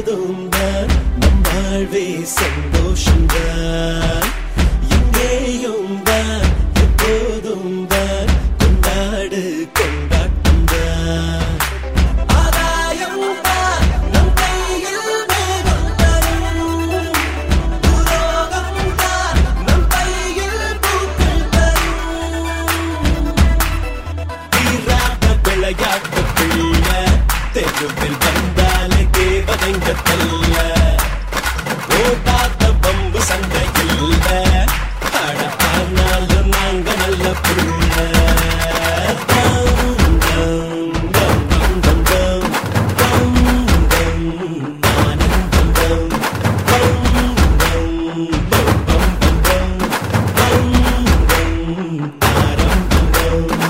எப்போதும் தான் நம் வாழ்வே சந்தோஷம்தான் இங்கேயும் தான் எப்போதும் தான் கொண்டாடு கொண்டாட்டம் தான் ஆதாயம் தான் நம் கையில் மேகம் தரும் துரோகம் தான் நம் கையில் பூக்கள் தரும் தீராத விளையாட்டு பிள்ளை தெருவில் வந்தாலே தேவதைங்க தல்ல ஓடாத பம்பு சண்டை இல்ல அட ஆனாலும் நாங்க நல்ல புள்ள டம், டம், டம், டம், டம், டம். டம், டம், ஆனந்தம் டம். டம், டம், பம், பம், பம், பம். டம், டம், தாரம், டம், டம்.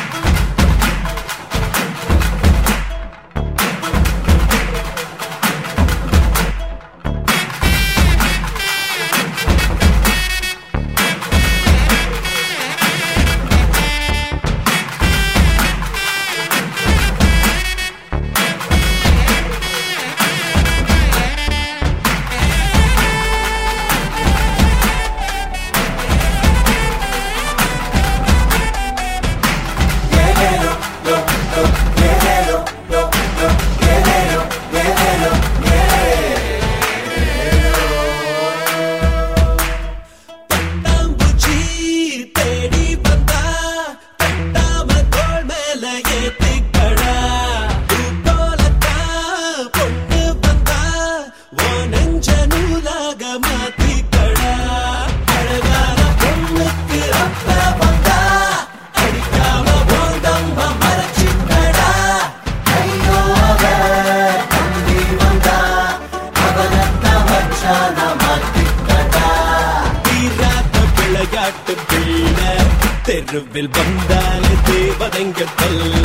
பட்டாம்பூச்சி தேடி வந்தா தட்டாம தோள் மேல ஏத்திக்கடா பூ போலத்தான் பொண்ணு வந்தா ஓ நெஞ்ச நூலாக மாத்திக்கடா அழகான பொண்ணுக்கு அப்ப வந்தா அடிக்காம போந்தம்ப மறைச்சிக்கடா ஐயோ அவ தம்பி வந்தா அவனத்தான் வச்சான மாத்திக்கடா தீராத விளையாட்டு பிள்ளை தெருவில் வந்தாலே தேவதைங்க தொல்ல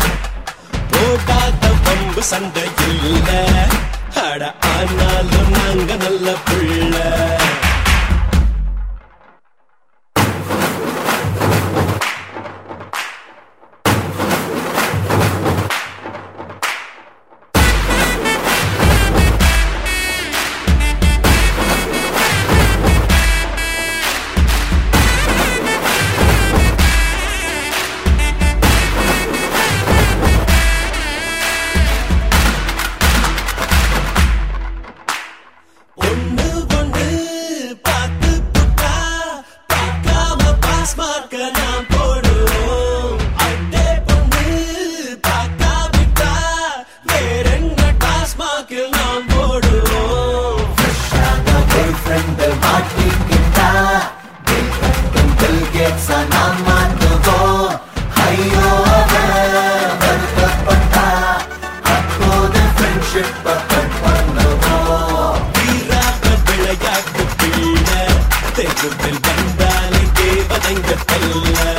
போடாத பம்பு சண்டை இல்ல அட ஆனாலும் நாங்க நல்ல புள்ள ஒண்ணு ஒண்ணு பார்த்து புட்டா பார்க்காம பாஸ் மார்க்க நாம் போடுவோம் அட்டே பொண்ணு பார்க்காவிட்டா வேறென்ன டாஸ் மார்க்கில் நாம் போடுவோம் பாய் ஃப்ரெண்ட் மாட்டிக்கிட்டா பில் கட்டும் பில் கேட்ஸா நாம் மாட்டுவோம் ஐயோ அவன் வருத்தப்பட்டா அப்போது ஃப்ரெண்ட்ஷிப் கட் பண்ணுவோம் தீராத விளையாட்டு பிள்ளை தெருவில் வந்தாலே தேவதைங்க தொல்லை